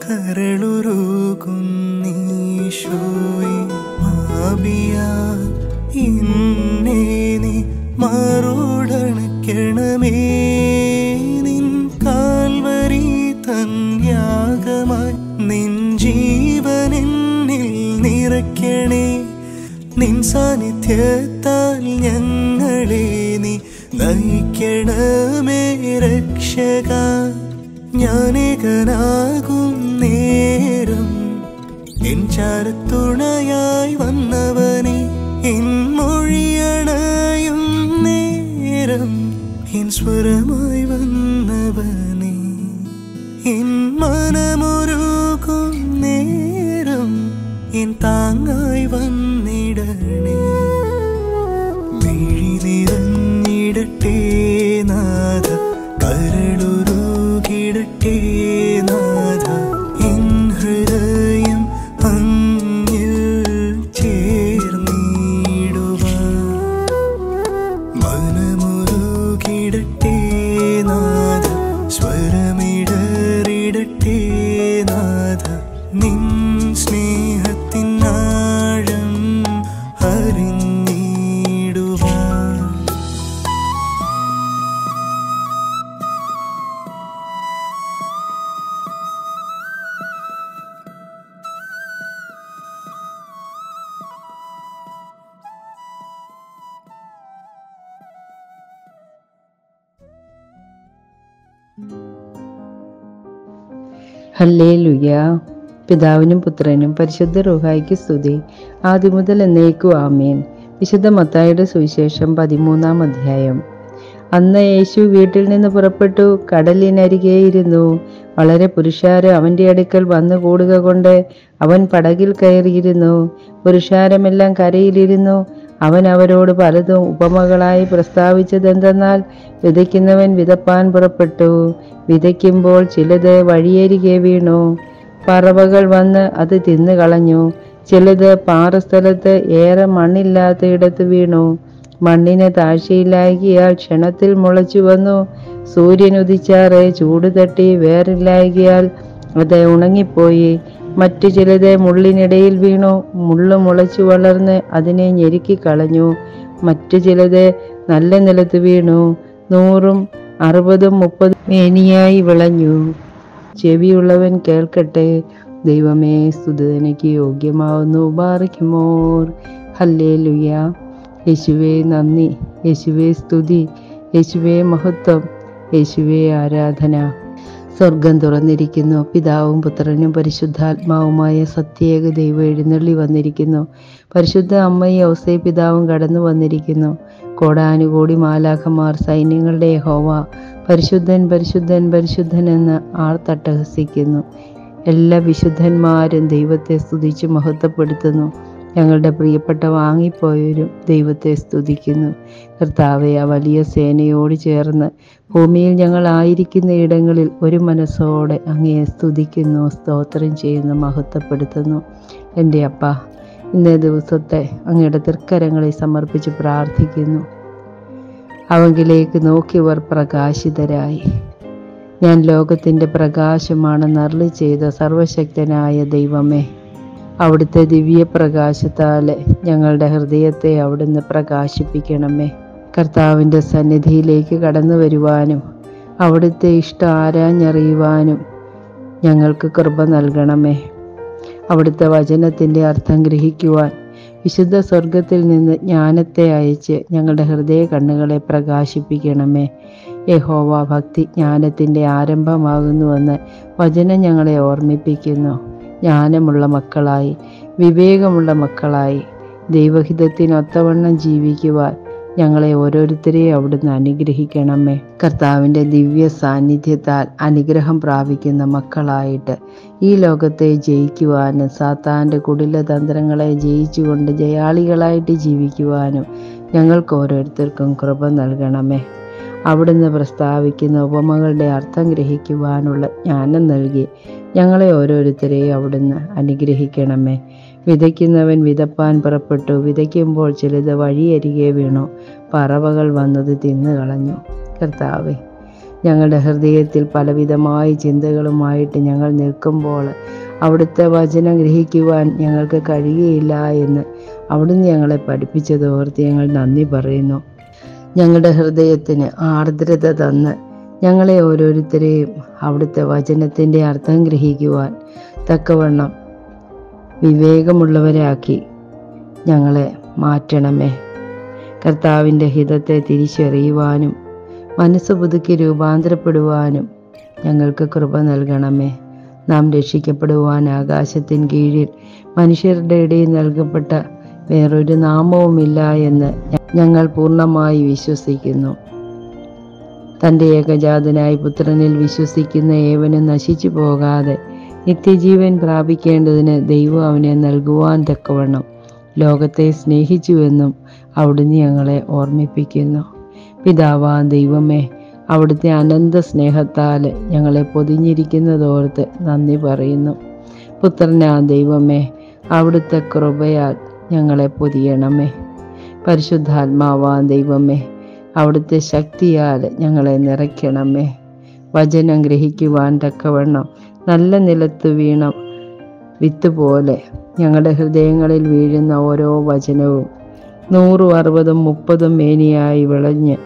കരളുരുകുന്നീശോയെ മാവിയ ഇന്നേ നീ മറുടണക്കണമേ നിൻ കാൽവരി തൻ യാഗമായി നിൻ ജീവനെന്നിൽ നിറയ്ക്കണേ നിൻ സാന്നിധ്യത്താൽ ഞങ്ങളെ നീ നയിക്കണമേ രക്ഷക ഞാനേകനാകും നേരം എൻ ചാരത്തുണയായി വന്നവനെ എൻ മൊഴിയണയും നേരം എൻ സ്വരമായി വന്നവനെ എൻ മനമൊരുക്കും നേരം എൻ താങ്ങായി വന്നിടണേ മിഴിനിറഞ്ഞിടട്ടെ നാഥ കരളുരുകിടട്ടെ നാഥ എൻ ഹൃദയം അങ്ങിൽ ചേർന്നിടുവാൻ മനമുരുകിടട്ടെ നാഥ സ്വരമിടറിടട്ടെ നാഥ നിൻ സ്നേഹത്തിൻ ആഴം അറിഞ്ഞിടുവാൻ ഹല്ലേ ലുയ പിതാവിനും പുത്രനും പരിശുദ്ധ റുഹായിക്ക് സ്തുതി ആദ്യം മുതൽ എന്നേക്കു ആമേൻ വിശുദ്ധ മത്തായുടെ സുവിശേഷം പതിമൂന്നാം അധ്യായം അന്ന് യേശു വീട്ടിൽ നിന്ന് പുറപ്പെട്ടു കടലിനരികെ ഇരുന്നു വളരെ പുരുഷാരം അവന്റെ അടുക്കൽ വന്നു കൂടുക കൊണ്ട് അവൻ പടകിൽ കയറിയിരുന്നു പുരുഷാരമെല്ലാം കരയിലിരുന്നു അവൻ അവരോട് പലതും ഉപമകളായി പ്രസ്താവിച്ചതെന്തെന്നാൽ വിതയ്ക്കുന്നവൻ വിതപ്പാൻ പുറപ്പെട്ടു വിതയ്ക്കുമ്പോൾ ചിലത് വഴിയരികെ വീണു പറവകൾ വന്ന് അത് തിന്നു കളഞ്ഞു ചിലത് പാറസ്ഥലത്ത് ഏറെ മണ്ണില്ലാത്ത ഇടത്ത് വീണു മണ്ണിന് താഴ്ചയില്ലായകിയാൽ ക്ഷണത്തിൽ മുളച്ചു വന്നു സൂര്യൻ ഉദിച്ചാറെ ചൂട് തട്ടി വേറില്ലായകിയാൽ അത് ഉണങ്ങിപ്പോയി മറ്റു ചിലത് മുള്ളിനിടയിൽ വീണു മുള്ളു മുളച്ചു വളർന്ന് അതിനെ ഞെരുക്കി കളഞ്ഞു മറ്റു ചിലത് നല്ല നിലത്ത് വീണു നൂറും അറുപതും മുപ്പതും മേനിയായി വിളഞ്ഞു ചെവിയുള്ളവൻ കേൾക്കട്ടെ ദൈവമേ സ്തുതനയ്ക്ക് യോഗ്യമാവുന്നു ബാറിക്കുമോർ ഹല്ലേ ലുയ യേശുവേ നന്ദി യേശുവേ സ്തുതി യേശുവേ മഹത്വം യേശുവേ ആരാധന സ്വർഗം തുറന്നിരിക്കുന്നു പിതാവും പുത്രനും പരിശുദ്ധാത്മാവുമായ സത്യേക ദൈവം എഴുന്നള്ളി വന്നിരിക്കുന്നു പരിശുദ്ധ അമ്മയും ഔസേ പിതാവും കടന്നു വന്നിരിക്കുന്നു കോടാനുകോടി മാലാഖമാർ സൈന്യങ്ങളുടെ യഹോവ പരിശുദ്ധൻ പരിശുദ്ധൻ പരിശുദ്ധൻ എന്ന് ആർത്തട്ടഹസിക്കുന്നു എല്ലാ വിശുദ്ധന്മാരും ദൈവത്തെ സ്തുതിച്ച് മഹത്വപ്പെടുത്തുന്നു ഞങ്ങളുടെ പ്രിയപ്പെട്ട വാങ്ങിപ്പോയവരും ദൈവത്തെ സ്തുതിക്കുന്നു കർത്താവെ ആ വലിയ സേനയോട് ചേർന്ന് ഭൂമിയിൽ ഞങ്ങൾ ആയിരിക്കുന്ന ഇടങ്ങളിൽ ഒരു മനസ്സോടെ അങ്ങയെ സ്തുതിക്കുന്നു സ്തോത്രം ചെയ്യുന്നു മഹത്വപ്പെടുത്തുന്നു എൻ്റെ അപ്പ ഇന്നേ ദിവസത്തെ അങ്ങയുടെ തൃക്കരങ്ങളെ സമർപ്പിച്ച് പ്രാർത്ഥിക്കുന്നു അവങ്കിലേക്ക് നോക്കിയവർ പ്രകാശിതരായി ഞാൻ ലോകത്തിൻ്റെ പ്രകാശമാണെന്ന് അരുളി ചെയ്ത സർവശക്തനായ ദൈവമേ അവിടുത്തെ ദിവ്യ പ്രകാശത്താൽ ഞങ്ങളുടെ ഹൃദയത്തെ അവിടുന്ന് പ്രകാശിപ്പിക്കണമേ കർത്താവിൻ്റെ സന്നിധിയിലേക്ക് കടന്നു വരുവാനും അവിടുത്തെ ഇഷ്ടം ആരാഞ്ഞറിയുവാനും ഞങ്ങൾക്ക് കൃപ നൽകണമേ അവിടുത്തെ വചനത്തിൻ്റെ അർത്ഥം ഗ്രഹിക്കുവാൻ വിശുദ്ധ സ്വർഗത്തിൽ നിന്ന് ജ്ഞാനത്തെ അയച്ച് ഞങ്ങളുടെ ഹൃദയ കണ്ണുകളെ പ്രകാശിപ്പിക്കണമേ യഹോവ ഭക്തി ജ്ഞാനത്തിൻ്റെ ആരംഭമാകുന്നുവെന്ന് വചനം ഞങ്ങളെ ഓർമ്മിപ്പിക്കുന്നു ജ്ഞാനമുള്ള മക്കളായി വിവേകമുള്ള മക്കളായി ദൈവഹിതത്തിനൊത്തവണ്ണം ജീവിക്കുവാൻ ഞങ്ങളെ ഓരോരുത്തരെയും അവിടുന്ന് അനുഗ്രഹിക്കണമേ കർത്താവിൻ്റെ ദിവ്യ സാന്നിധ്യത്താൽ അനുഗ്രഹം പ്രാപിക്കുന്ന മക്കളായിട്ട് ഈ ലോകത്തെ ജയിക്കുവാനും സാത്താൻ്റെ കുടില തന്ത്രങ്ങളെ ജയിച്ചുകൊണ്ട് ജയാളികളായിട്ട് ജീവിക്കുവാനും ഞങ്ങൾക്ക് ഓരോരുത്തർക്കും കൃപ നൽകണമേ അവിടുന്ന് പ്രസ്താവിക്കുന്ന ഉപമകളുടെ അർത്ഥം ഗ്രഹിക്കുവാനുള്ള ജ്ഞാനം നൽകി ഞങ്ങളെ ഓരോരുത്തരെയും അവിടുന്ന് അനുഗ്രഹിക്കണമേ വിതയ്ക്കുന്നവൻ വിതപ്പാൻ പുറപ്പെട്ടു വിതയ്ക്കുമ്പോൾ ചിലത് വഴിയരികെ വീണു പറവകൾ വന്നത് തിന്നു കളഞ്ഞു കർത്താവെ ഞങ്ങളുടെ ഹൃദയത്തിൽ പലവിധമായ ചിന്തകളുമായിട്ട് ഞങ്ങൾ നിൽക്കുമ്പോൾ അവിടുത്തെ വചനം ഗ്രഹിക്കുവാൻ ഞങ്ങൾക്ക് കഴിയുകയില്ല എന്ന് അവിടുന്ന് ഞങ്ങളെ പഠിപ്പിച്ചത് ഓർത്ത് ഞങ്ങൾ നന്ദി പറയുന്നു ഞങ്ങളുടെ ഹൃദയത്തിന് ആർദ്രത തന്ന് ഞങ്ങളെ ഓരോരുത്തരെയും അവിടുത്തെ വചനത്തിൻ്റെ അർത്ഥം ഗ്രഹിക്കുവാൻ തക്കവണ്ണം വിവേകമുള്ളവരാക്കി ഞങ്ങളെ മാറ്റണമേ കർത്താവിൻ്റെ ഹിതത്തെ തിരിച്ചറിയുവാനും മനസ്സ് പുതുക്കി രൂപാന്തരപ്പെടുവാനും ഞങ്ങൾക്ക് കൃപ നൽകണമേ നാം രക്ഷിക്കപ്പെടുവാൻ ആകാശത്തിൻ കീഴിൽ മനുഷ്യരുടെ ഇടയിൽ നൽകപ്പെട്ട വേറൊരു നാമവുമില്ല എന്ന് ഞങ്ങൾ പൂർണ്ണമായി വിശ്വസിക്കുന്നു തൻ്റെ ഏകജാതനായ പുത്രനിൽ വിശ്വസിക്കുന്ന ഏവനും നശിച്ചു പോകാതെ നിത്യജീവൻ പ്രാപിക്കേണ്ടതിന് ദൈവം അവനെ നൽകുവാൻ തക്കവണ്ണം ലോകത്തെ സ്നേഹിച്ചുവെന്നും അവിടുന്ന് ഞങ്ങളെ ഓർമ്മിപ്പിക്കുന്നു പിതാവാ ദൈവമേ അവിടുത്തെ അനന്ത സ്നേഹത്താൽ ഞങ്ങളെ പൊതിഞ്ഞിരിക്കുന്നതോർത്ത് നന്ദി പറയുന്നു പുത്രനാ ദൈവമേ അവിടുത്തെ കൃപയാൽ ഞങ്ങളെ പൊതിയണമേ പരിശുദ്ധാത്മാവാ ദൈവമേ അവിടുത്തെ ശക്തിയാൽ ഞങ്ങളെ നിറയ്ക്കണമേ വചനം ഗ്രഹിക്കുവാൻ തക്കവണ്ണം നല്ല നിലത്ത് വീണ വിത്ത് പോലെ ഞങ്ങളുടെ ഹൃദയങ്ങളിൽ വീഴുന്ന ഓരോ വചനവും നൂറും അറുപതും മുപ്പതും മേനിയായി വിളഞ്ഞ്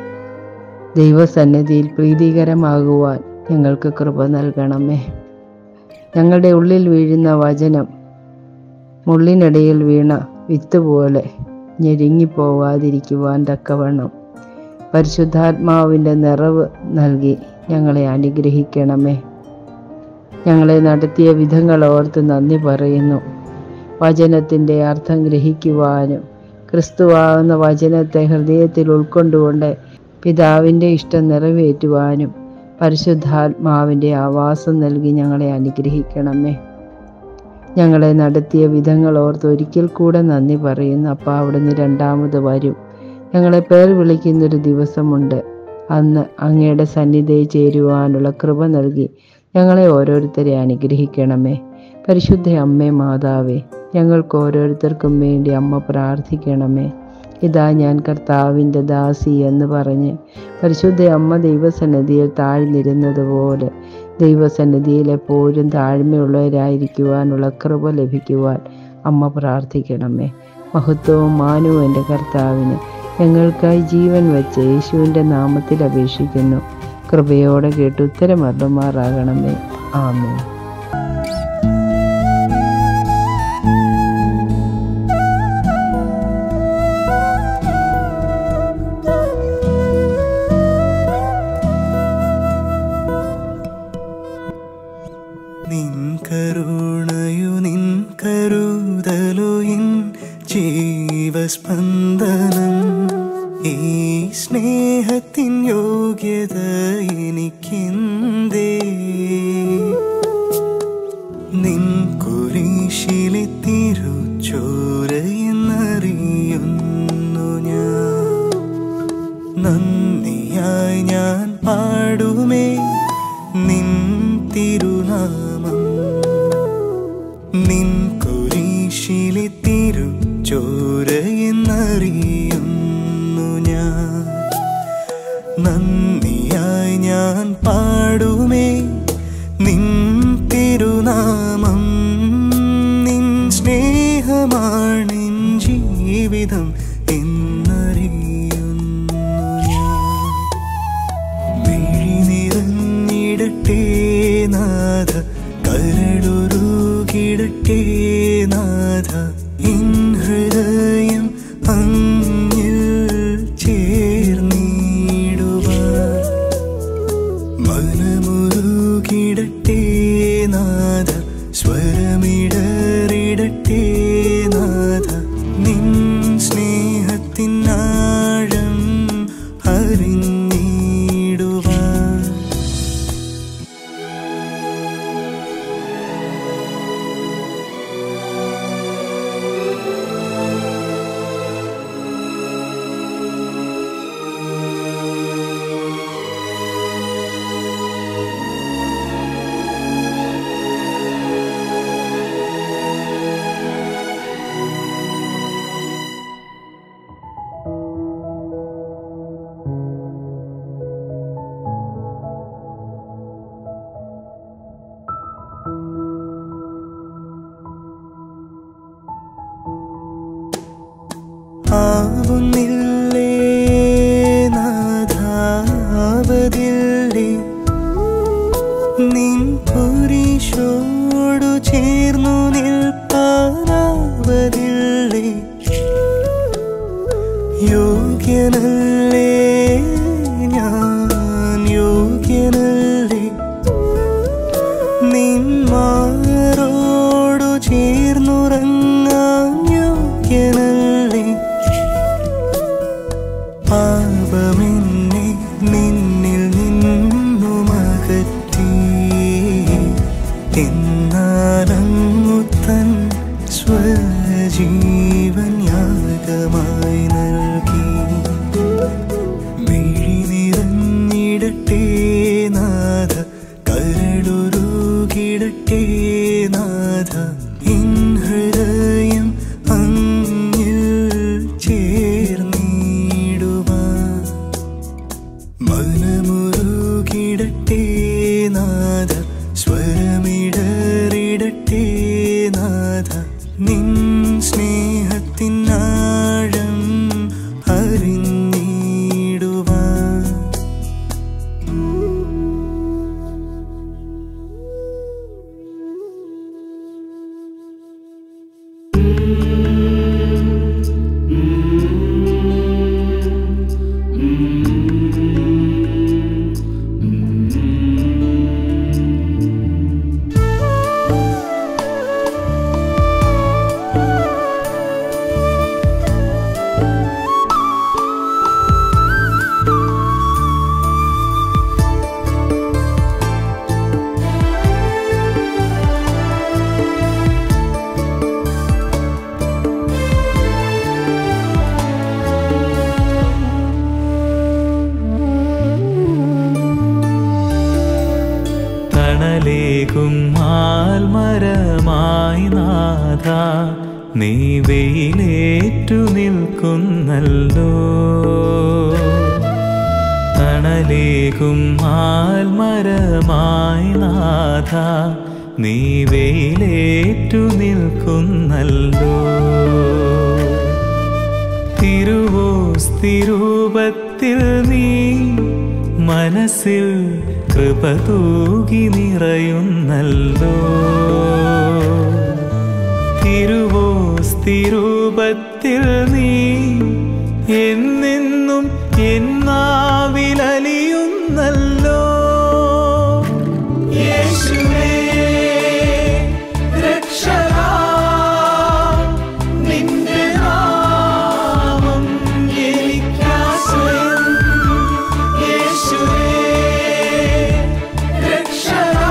ദൈവസന്നിധിയിൽ പ്രീതികരമാകുവാൻ ഞങ്ങൾക്ക് കൃപ നൽകണമേ ഞങ്ങളുടെ ഉള്ളിൽ വീഴുന്ന വചനം മുള്ളിനിടയിൽ വീണ വിത്ത് പോലെ ഞെരുങ്ങിപ്പോവാതിരിക്കുവാൻ തക്കവണ്ണം പരിശുദ്ധാത്മാവിൻ്റെ നിറവ് നൽകി ഞങ്ങളെ അനുഗ്രഹിക്കണമേ ഞങ്ങളെ നടത്തിയ വിധങ്ങൾ ഓർത്ത് നന്ദി പറയുന്നു വചനത്തിൻ്റെ അർത്ഥം ഗ്രഹിക്കുവാനും ക്രിസ്തുവാകുന്ന വചനത്തെ ഹൃദയത്തിൽ ഉൾക്കൊണ്ടുകൊണ്ട് പിതാവിൻ്റെ ഇഷ്ടം നിറവേറ്റുവാനും പരിശുദ്ധാത്മാവിൻ്റെ ആവാസം നൽകി ഞങ്ങളെ അനുഗ്രഹിക്കണമേ ഞങ്ങളെ നടത്തിയ വിധങ്ങൾ ഓർത്ത് ഒരിക്കൽ കൂടെ നന്ദി പറയുന്നു അപ്പം അവിടുന്ന് രണ്ടാമത് വരും ഞങ്ങളെ പേർ വിളിക്കുന്നൊരു ദിവസമുണ്ട് അന്ന് അങ്ങയുടെ സന്നിധിയിൽ ചേരുവാനുള്ള കൃപ നൽകി ഞങ്ങളെ ഓരോരുത്തരെ അനുഗ്രഹിക്കണമേ പരിശുദ്ധ അമ്മേ മാതാവേ ഞങ്ങൾക്ക് ഓരോരുത്തർക്കും വേണ്ടി അമ്മ പ്രാർത്ഥിക്കണമേ ഇതാ ഞാൻ കർത്താവിൻ്റെ ദാസി എന്ന് പറഞ്ഞ് പരിശുദ്ധ അമ്മ ദൈവസന്നിധിയിൽ താഴ്ന്നിരുന്നതുപോലെ ദൈവസന്നിധിയിൽ എപ്പോഴും താഴ്മയുള്ളവരായിരിക്കുവാനുള്ള കൃപ ലഭിക്കുവാൻ അമ്മ പ്രാർത്ഥിക്കണമേ മഹത്വവും മാനവും എൻ്റെ കർത്താവിന് ഞങ്ങൾക്കായി ജീവൻ വെച്ച് യേശുവിൻ്റെ നാമത്തിൽ അപേക്ഷിക്കുന്നു കൃപയോടെ കേട്ട് ഉത്തരമർദ്ദമാറാകണമേ ആമേ നിൻ കരുണയു നിൻ കരുതലു എൻ ജീവസ്പന്ദനം ഈ സ്നേഹത്തിൻ യോഗ്യത എനിക്കെന്തേ നിൻ കുരിശിലെ തിരുച്ചോരയെന്നറിയുന്നു ഞാൻ നന്ദിയായി ഞാൻ പാടുമേ നിൻ തിരുനാമം നിൻ കുരിശിലെ തിരുച്ചോരയെന്നറിയുന്നു ഞാൻ നന്ദിയായി ഞാൻ പാടുമേ നിൻ തിരുനാമം നിൻ സ്നേഹമാണെൻ ജീവിതം എന്നറിയുന്നു ഞാൻ മിഴി നിറഞ്ഞിടട്ടെ നാഥ കരടുരുകിടട്ടെ നാഥ ഇൻ ഹൃദയം അങ്ങിൽ ചേർന്നിടുവാൻ മനമുരുകിടട്ടെ നാഥ സ്വരമിടറിടട്ടെ നാഥ നിൻ സ്നേഹത്തിൻ ആഴം അറിഞ്ഞിടുവാൻ തോന്നില്ലേ നാഥാവതില്ലേ നിൻ കുരിശോടു ചേർന്നു നിൽപ്പാനാവതില്ലേ യോഗ്യനല്ലേ ഞാൻ യോഗ്യനല്ലേ നിന്മാരോടു ചേർന്നുറങ്ങാൻ യോഗ്യനല്ലേ പാപമെന്നെ നിന്നിൽ നിന്നുമകറ്റി എന്നാലങ്ങു തൻ സ്വജീവൻ യാഗമായി നൽകി മിഴി നിറഞ്ഞിടട്ടെ നാഥ കരടുരുകിടട്ടെ നാഥ ഇൻ ഹൃദയം അങ്ങിൽ ചേർന്നിടുവാൻ മനമുരുകിടട്ടെ നാഥ സ്വരമിടറിടട്ടെ നാഥ നിൻ സ്നേഹത്തിനാഴം അറിഞ്ഞിടുവാൻ തണലേകും ആൽമരമായി നാഥ നീ വെയിലേറ്റു നിൽക്കുന്നല്ലോ തണലേകും ആൽമരമായി നാഥ നീ വെയിലേറ്റു നിൽക്കുന്നല്ലോ തിരുവോസ്തിരൂപത്തിൽ നീ മനസ്സിൽ കൃപ തൂകി നിറയുന്നല്ലോ തിരുവോസ്തിരൂപത്തിൽ നീ എന്നെന്നും എന്നാവിലലിയുന്നല്ലോ യേശുവേ രക്ഷകാ നിന്റെ നാമം എനിക്കാശ്രയം യേശുവേ രക്ഷകാ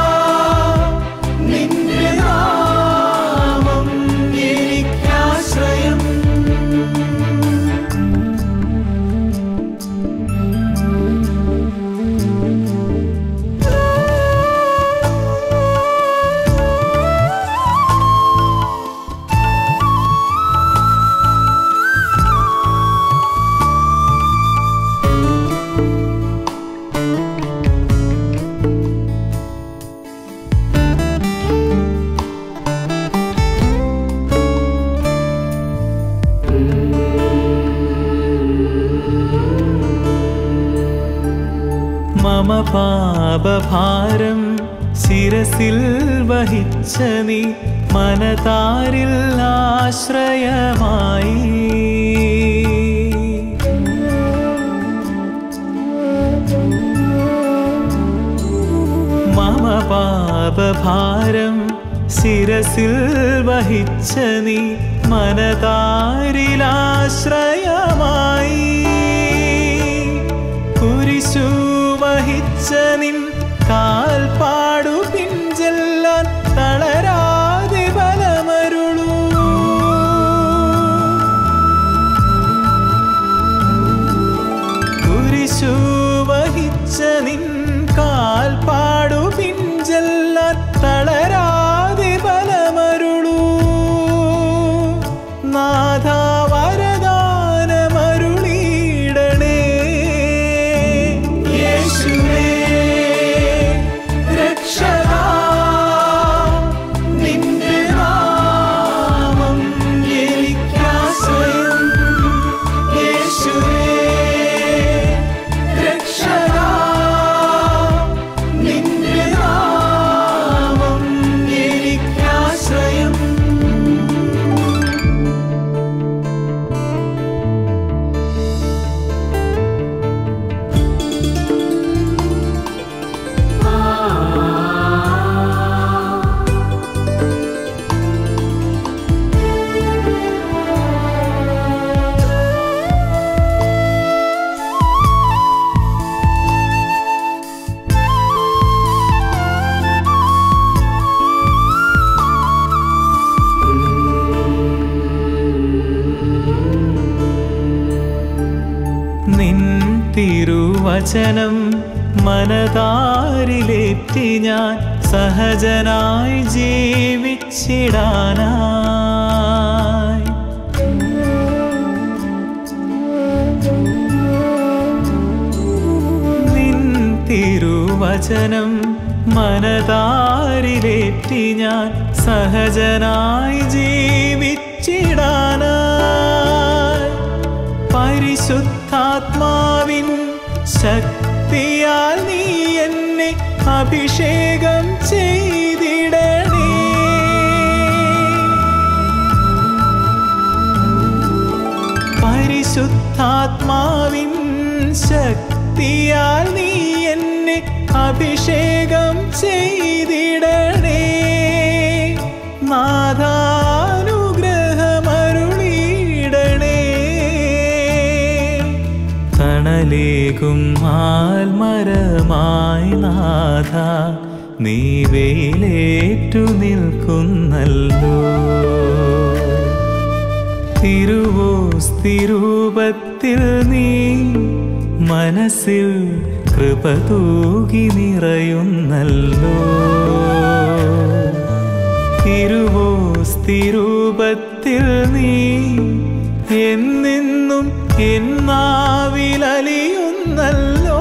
നിന്റെ നാമം എനിക്കാശ്രയം മമ പാപഭാരം ശിരസിൽ വഹിച്ച നീ മനതാരിൽ ആശ്രയമായി മമ പാപഭാരം ശിരസിൽ വഹിച്ച നീ മനതാരിൽ ആശ്രയമായി കുരിശു വഹിച്ച നിൻ കാൽപ്പാടു പിഞ്ചെല്ലാൻ തളരാതെ ബലമരുളൂ കുരിശു വഹിച്ച നിൻ കാൽപ്പാടു പിഞ്ചെല്ലാൻ തളരാതെ ബലമരുളൂ നാഥ വരദാനമരുളീടണേ യേശുവേ രക്ഷകാ തിരുവചനം മനതാരിലേറ്റി ഞാൻ സഹജനായി ജീവിച്ചിടാനായി നിൻ തിരുവചനം മനതാരിലേറ്റി ഞാൻ സഹജനായി ജീവിച്ചിടാനായി പരിശുദ്ധാത്മാവിൻ ശക്തിയാൽ നീ എന്നെ അഭിഷേകം ചെയ്തിടണേ പരിശുദ്ധാത്മാവിൻ ശക്തിയാൽ നീ എന്നെ അഭിഷേകം ചെയ്തിടണേ നാഥാനുഗ്രഹമരുളിയിടണേ തണലേകും ആൽമരമായി നാഥ നീ വെയിലേറ്റു നിൽക്കുന്നല്ലോ തിരുവോസ്തിരൂപത്തിൽ നീ മനസ്സിൽ കൃപ തൂകി നിറയുന്നല്ലോ തിരുവോസ്തിരൂപത്തിൽ നീ എന്നെന്നും എന്നാവിലലിയുന്നല്ലോ